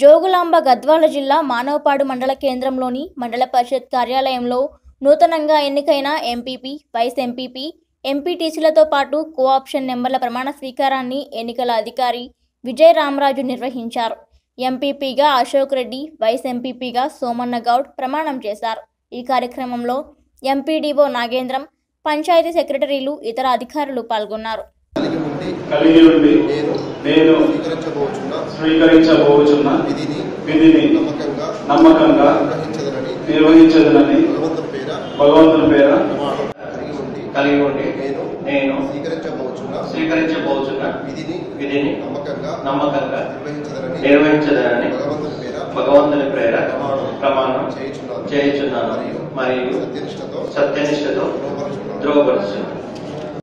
జోగులాంబ గద్వాల జిల్లా మానవపాడు మండల కేంద్రంలోని మండల పరిషత్ కార్యాలయంలో నూతనంగా ఎన్నికైన ఎంపీపీ వైస్ ఎంపీపీ ఎంపీటీసీలతో పాటు కోఆప్షన్ నెంబర్ల ప్రమాణ స్వీకారాన్ని ఎన్నికల అధికారి విజయ్ రామరాజు నిర్వహించారు ఎంపీపీగా అశోక్ రెడ్డి వైస్ ఎంపీపీగా సోమన్న గౌడ్ ప్రమాణం చేశారు ఈ కార్యక్రమంలో ఎంపీడీఓ నాగేంద్రం పంచాయతీ సెక్రటరీలు ఇతర అధికారులు పాల్గొన్నారు కలిగి ఉండి కలిగి ఉండి నేను నేను స్వీకరించబోచున్న స్వీకరించబోచున్న విధిని విధిని నమ్మకంగా నమ్మకంగా నిర్వహించదనని నిర్వహించదనని భగవంతుని పేర భగవంతుని పేర ప్రమాణం కలిగి ఉండి కలిగి ఉండి నేను నేను స్వీకరించబోచున్న స్వీకరించబోతున్న విధిని విధిని నమ్మకంగా నమ్మకంగా నిర్వహించదనని నిర్వహించదనని భగవంతుని పేర భగవంతుని ప్రేర ప్రమాణం ప్రమాణం చేయుచున్నాను చేయుచున్నాను మరియు మరియు సత్యనిష్టతో సత్యనిష్టతో లోపరుచున్నాను ధ్రువపరుచున్నాను